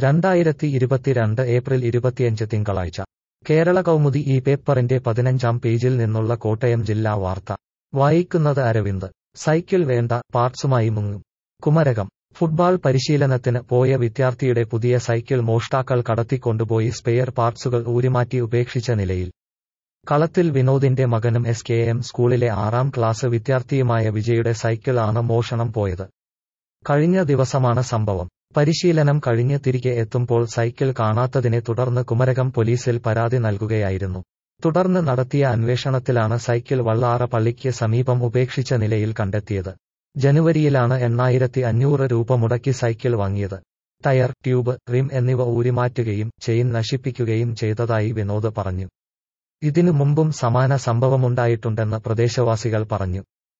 രണ്ടായിരത്തി ഇരുപത്തിരണ്ട് ഏപ്രിൽ ഇരുപത്തിയഞ്ച് തിങ്കളാഴ്ച കേരള കൗമുദി ഈ പേപ്പറിന്റെ പതിനഞ്ചാം പേജിൽ നിന്നുള്ള കോട്ടയം ജില്ലാ വാർത്ത വായിക്കുന്നത് അരവിന്ദ് സൈക്കിൾ വേണ്ട പാർട്സുമായി മുങ്ങും കുമരകം ഫുട്ബോൾ പരിശീലനത്തിന് പോയ വിദ്യാർത്ഥിയുടെ പുതിയ സൈക്കിൾ മോഷ്ടാക്കൾ കടത്തിക്കൊണ്ടുപോയി സ്പെയർ പാർട്സുകൾ ഊരിമാറ്റി ഉപേക്ഷിച്ച നിലയിൽ കളത്തിൽ വിനോദിന്റെ മകനും എസ് കെ എം സ്കൂളിലെ ആറാം ക്ലാസ് വിദ്യാർത്ഥിയുമായ വിജയുടെ സൈക്കിൾ ആണ് മോഷണം പോയത് കഴിഞ്ഞ ദിവസമാണ് സംഭവം പരിശീലനം കഴിഞ്ഞ് തിരികെ എത്തുമ്പോൾ സൈക്കിൾ കാണാത്തതിനെ തുടർന്ന് കുമരകം പോലീസിൽ പരാതി നൽകുകയായിരുന്നു തുടർന്ന് നടത്തിയ അന്വേഷണത്തിലാണ് സൈക്കിൾ വള്ളാറ പള്ളിക്ക് സമീപം ഉപേക്ഷിച്ച നിലയിൽ കണ്ടെത്തിയത് ജനുവരിയിലാണ് എണ്ണായിരത്തി അഞ്ഞൂറ് രൂപ മുടക്കി സൈക്കിൾ വാങ്ങിയത് ടയർ ട്യൂബ് റിം എന്നിവ ഊരിമാറ്റുകയും ചെയിൻ നശിപ്പിക്കുകയും ചെയ്തതായി വിനോദ് പറഞ്ഞു ഇതിനു മുമ്പും സമാന സംഭവമുണ്ടായിട്ടുണ്ടെന്ന് പ്രദേശവാസികൾ പറഞ്ഞു